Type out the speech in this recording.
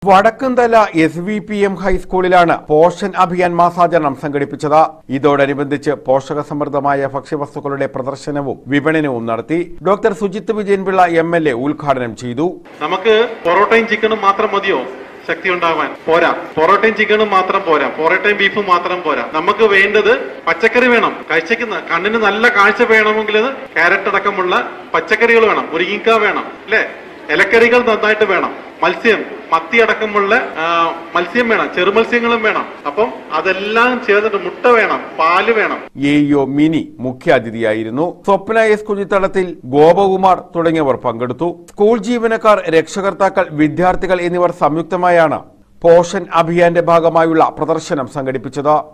വടക്കുംതല S V P M ഹൈസ്കൂളിലാണ് പോഷൻ അഭിയാൻ മാസാചരണം സംഘടിപ്പിച്ചത് ഇതോടനുബന്ധിച്ച് പോഷക സമൃദ്ധമായ ഭക്ഷ്യവസ്തുക്കളുടെ പ്രദർശനവും വിപണനവും നടത്തി doctor Sujith Vijayanpillai M L A ഉദ്ഘാടനം ചെയ്തു നമുക്ക് പൊറോട്ടയും ചിക്കനും മാത്രം മതിയോ ശക്തി ഉണ്ടാവാൻ പോരാ പൊറോട്ടയും ചിക്കനും മാത്രം പോരാ പൊറോട്ടയും ബീഫും മാത്രം പോരാ നമുക്ക് വേണ്ടത് പച്ചക്കറി വേണം കാഴ്ചക്ക് കണ്ണിന് നല്ല കാഴ്ച വേണമെങ്കിൽ ക്യാരറ്റ് അടക്കമുള്ള പച്ചക്കറികൾ വേണം മുരിങ്ങിക്ക വേണം അല്ലെ ഇലക്കറികൾ നന്നായിട്ട് വേണം മത്സ്യം മത്തി അടക്കമുള്ള ആ, മത്സ്യം വേണം ചെറുമത്സ്യങ്ങളും വേണം അപ്പം അതെല്ലാം ചേർന്നിട്ട് മുട്ട വേണം പാല് വേണം എ ഇ ഒ മിനി മുഖ്യാതിഥിയായിരുന്നു സ്വപ്ന എസ് കുഞ്ഞിത്തളത്തിൽ ഗോപകുമാർ തുടങ്ങിയവർ പങ്കെടുത്തു സ്കൂൾ ജീവനക്കാർ രക്ഷകർത്താക്കൾ വിദ്യാർത്ഥികൾ എന്നിവർ സംയുക്തമായാണ് പോഷൻ അഭിയാന്റെ ഭാഗമായുള്ള പ്രദർശനം സംഘടിപ്പിച്ചത്